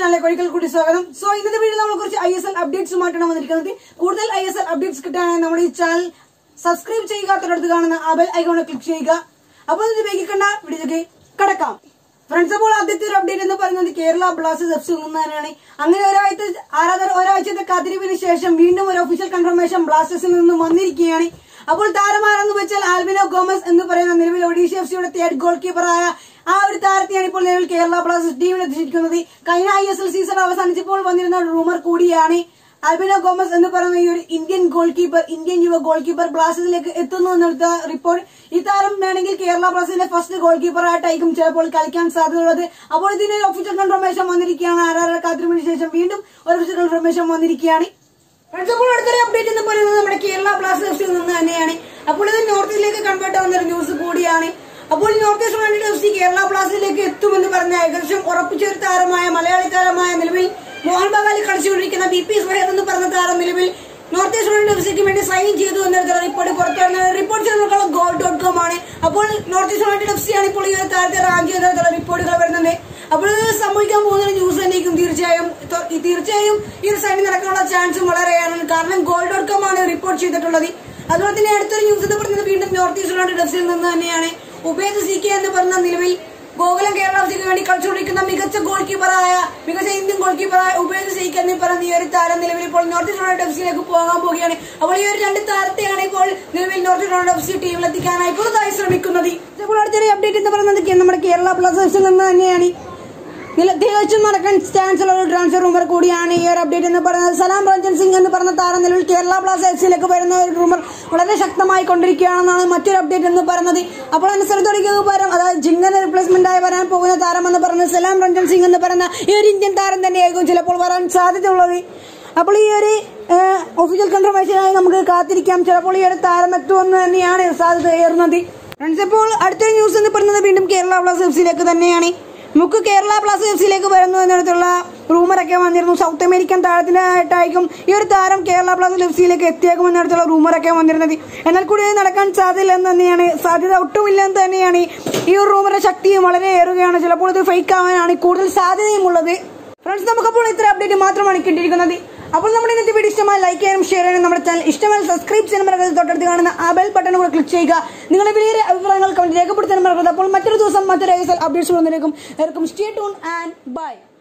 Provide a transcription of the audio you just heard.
ചാനലിലേക്ക് ഒരിക്കൽ കൂടി സ്വാഗതം സോ ഇന്നത്തെ വീഡിയോ നമ്മൾ കുറച്ച് ഐ എസ് എൽ അപ്ഡേറ്റ്സുമായിട്ടാണ് വന്നിരിക്കുന്നത് കൂടുതൽ ഐ എസ് എൽ അപ്ഡേറ്റ്സ് കിട്ടാനായി നമ്മുടെ ഈ ചാനൽ സബ്സ്ക്രൈബ് ചെയ്യുക തൊട്ടടുത്ത് കാണുന്ന ആ ബെൽ ഐക്കോണിൽ ക്ലിക്ക് ചെയ്യുക അപ്പോൾ ഇത് വേഗിക്കണ്ട വീഡിയോക്ക് കടക്കാം ഫ്രണ്ട്സ് അപ്പോൾ ആദ്യത്തെ ഒരു അപ്ഡേറ്റ് എന്ന് പറയുന്നത് കേരള ബ്ലാസ്റ്റേഴ്സ് എഫ് സി തന്നെയാണ് അങ്ങനെ ഒരാഴ്ച ആരാധകർ ഒരാഴ്ചത്തെ കാത്തിരിപ്പിന് ശേഷം വീണ്ടും ഒരു ഒഫീഷ്യൽ കൺഫർമേഷൻ ബ്ലാസ്റ്റേഴ്സിൽ നിന്നും വന്നിരിക്കുകയാണ് അപ്പോൾ താരമാരെന്ന് വെച്ചാൽ ആൽബിനോ ഗോമസ് എന്ന് പറയുന്ന നിലവിൽ ഒഡീഷ എഫ് സിയുടെ തേർഡ് ഗോൾ കീപ്പറായ ആ ഒരു താരത്തെയാണ് ഇപ്പോൾ നിലവിൽ കേരള ബ്ലാസ്റ്റേഴ്സ് ടീമിൽ എത്തിച്ചിരിക്കുന്നത് കഴിഞ്ഞ ഐ എസ് എൽ സീസൺ അവസാനിച്ചപ്പോൾ വന്നിരുന്ന റൂമർ കൂടിയാണ് ആൽബിനോ ഗോമസ് എന്ന് പറയുന്ന ഈ ഒരു ഇന്ത്യൻ ഗോൾ കീപ്പർ ഇന്ത്യൻ യുവ ഗോൾ കീപ്പർ ബ്ലാസ്റ്റേഴ്സിലേക്ക് എത്തുന്നു എന്നെടുത്ത റിപ്പോർട്ട് ഈ താരം വേണമെങ്കിൽ കേരള ബ്ലാസ്റ്റേഴ്സിന്റെ ഫസ്റ്റ് ഗോൾ കീപ്പറായിട്ടായിരിക്കും ചിലപ്പോൾ കളിക്കാൻ സാധ്യതയുള്ളത് അപ്പോൾ ഇതിന് ഒഫീഷ്യൽ കൺഫർമേഷൻ വന്നിരിക്കുകയാണ് ആരാധകർ കാത്തിരിപ്പിന് ശേഷം വീണ്ടും ഒരു ഒഫീഷ്യൽ കൺഫർമേഷൻ വന്നിരിക്കുകയാണ് ഫ്രണ്ട്സ് അപ്പോൾ അടുത്തൊരു അപ്ഡേറ്റ് എന്ന് പറയുന്നത് നമ്മുടെ കേരള ബ്ലാസ്റ്റേഴ്സിൽ നിന്ന് തന്നെയാണ് അപ്പോൾ ഇത് നോർത്തിലേക്ക് കൺവേർട്ട് ആവുന്ന ഒരു ന്യൂസ് കൂടിയാണ് അപ്പോൾ north east united F C Kerala ബ്ലാസ്റ്റേഴ്സിലേക്ക് എത്തുമെന്ന് പറഞ്ഞ ഏകദേശം ഉറപ്പിച്ച ഒരു താരമായ മലയാളി താരമായ നിലവിൽ മോഹൻ ബഗാലിൽ കളിച്ചുകൊണ്ടിരിക്കുന്ന ബി പി സ്മേഹർ എന്ന് പറഞ്ഞ താരം നിലവിൽ നോർത്ത് ഈസ്റ്റ് യുണൈറ്റഡ് എഫ് സിക്ക് വേണ്ടി സൈൻ ചെയ്തു എന്നൊരു റിപ്പോർട്ട് പുറത്തു വരുന്ന റിപ്പോർട്ട് ചെയ്തിട്ടുള്ള ഗോൾ ഡോട്ട് കോം ആണ് അപ്പോൾ north east united F C ആണ് ഇപ്പോൾ ഈ ഒരു താരത്തെ റാഞ്ച് ചെയ്തെന്നുള്ള റിപ്പോർട്ടുകൾ വരുന്നത് അപ്പോൾ ഇത് സംഭവിക്കാൻ പോകുന്ന ഒരു ന്യൂസ് തന്നെയായിരിക്കും തീർച്ചയായും തൊ- ഈ തീർച്ചയായും ഈ ഒരു സൈനിങ് നടക്കാനുള്ള ചാൻസും വളരെയാണ് കാരണം ഗോൾ ഡോട്ട് കോം ആണ് റിപ്പോർട്ട് ചെയ്തിട്ടുള്ളത് അതുപോലെ തന്നെ അടുത്തൊരു ന്യൂസ് എന്ന് പറയുന്നത് വീണ്ടും നോർത്ത് ഈസ്റ്റ് യുണൈറ്റഡ് എഫ് സിയിൽ നിന്ന് തന്നെയാണ് ഉബേദ് സി കെ എന്ന് പറഞ്ഞ നിലവിൽ ഗോകുലം കേരള എഫ് സിക്ക് വേണ്ടി കളിച്ചുകൊണ്ടിരിക്കുന്ന മികച്ച ഗോൾ കീപ്പറായ മികച്ച ഇന്ത്യൻ ഗോൾ കീപ്പറായ ഉബേദ് സി കെ എന്ന് പറയുന്ന ഈ ഒരു താരം നിലവിൽ ഇപ്പോൾ നോർത്ത് ഈസ്റ്റ് യുണൈറ്റഡ് എഫ് സിയിലേക്ക് പോകാൻ പോവുകയാണ് അപ്പോൾ ഈ ഒരു രണ്ട് താരത്തെയാണ് ഇപ്പോൾ നിലവിൽ north east united F C ടീമിലെത്തിക്കാനായി പുതുതായി ശ്രമിക്കുന്നത് ഇപ്പോൾ അടുത്തൊരു അപ്ഡേറ്റ് എന്ന് പറയുന്നത് കേ- നമ്മുടെ കേരള ബ്ലാസ്റ്റേഴ്സിൽ നിന്ന് തന്നെയാണ് നില തികച്ചും നടക്കാൻ ചാൻസ് ഉള്ള ഒരു ട്രാൻസ്ഫർ റൂമർ കൂടിയാണ് ഈ ഒരു അപ്ഡേറ്റ് എന്ന് പറയുന്നത് സലാം രഞ്ജൻ സിംഗ് എന്ന് പറഞ്ഞ താരം നിലവിൽ കേരള ബ്ലാസ്റ്റേഴ്സിലേക്ക് വരുന്ന ഒരു റൂമർ വളരെ ശക്തമായി കൊണ്ടിരിക്കുകയാണെന്നാണ് മറ്റൊരു അപ്ഡേറ്റ് എന്ന് പറയുന്നത് അപ്പോൾ അനുസരിച്ചൊടിക്ക് പകരം അതായത് ജിങ്കന് റിപ്ലേസ്മെന്റ് ആയി വരാൻ പോകുന്ന താരം എന്ന് പറയുന്നത് സലാം രഞ്ജൻ സിംഗ് എന്ന് പറയുന്ന ഈ ഒരു ഇന്ത്യൻ താരം തന്നെയായിരിക്കും ചിലപ്പോൾ വരാൻ സാധ്യതയുള്ളത് അപ്പോൾ ഈ ഒരു ഒഫീഷ്യൽ കൺഫർമേഷനായി നമുക്ക് കാത്തിരിക്കാം ചിലപ്പോൾ ഈ ഒരു താരം എത്തുമെന്ന് തന്നെയാണ് സാധ്യത ഏറുന്നത് ഫ്രണ്ട്സ് ഇപ്പോൾ അടുത്ത ന്യൂസ് എന്ന് പറയുന്നത് വീണ്ടും കേരള ബ്ലാസ്റ്റേഴ്സിലേക്ക് തന്നെയാണ് നമുക്ക് കേരള ബ്ലാസ്റ്റേഴ്സ് എഫ് സിയിലേക്ക് വരുന്നു എന്നിടത്തുള്ള റൂമറൊക്കെ വന്നിരുന്നു സൗത്ത് അമേരിക്കൻ താരത്തിനായിട്ടായിരിക്കും ഈ ഒരു താരം കേരള ബ്ലാസ്റ്റേഴ്സ് എഫ് സിയിലേക്ക് എത്തിയേക്കും എന്നിടത്തുള്ള റൂമറൊക്കെ വന്നിരുന്നത് എന്നാൽ കൂടി ഇത് നടക്കാൻ സാധ്യതയില്ലെന്ന് തന്നെയാണ് സാധ്യത ഒട്ടുമില്ലെന്ന് തന്നെയാണ് ഈ ഒരു റൂമറുടെ ശക്തിയും വളരെ ഏറുകയാണ് ചിലപ്പോൾ ഇത് ഫേക്ക് ആവാനാണ് കൂടുതൽ സാധ്യതയും ഉള്ളത് ഫ്രണ്ട്സ് നമുക്കപ്പോൾ ഇത്ര അപ്ഡേറ്റ് മാത്രമാണ് കിട്ടിയിരിക്കുന്നത് അപ്പോൾ നമ്മുടെ ഇന്നത്തെ വീഡിയോ ഇഷ്ടമായി ലൈക്ക് ചെയ്യാനും ഷെയർ ചെയ്യാനും നമ്മുടെ ചാനൽ ഇഷ്ടമായി സബ്സ്ക്രൈബ് ചെയ്യാൻ മറക്കരുത് തൊട്ടടുത്ത് കാണുന്ന ആ ബെൽ ബട്ടൺ കൂടെ ക്ലിക്ക് ചെയ്യുക നിങ്ങളുടെ വലിയ അഭിപ്രായങ്ങൾ കമന്റ് രേഖപ്പെടുത്താൻ മറക്കരുത് അപ്പോൾ മറ്റൊരു ദിവസം മറ്റൊരു അപ്ഡേറ്റ്സ് വന്നേക്കും എല്ലാവർക്കും സ്റ്റേ ടൂൺ ആൻഡ് ബൈ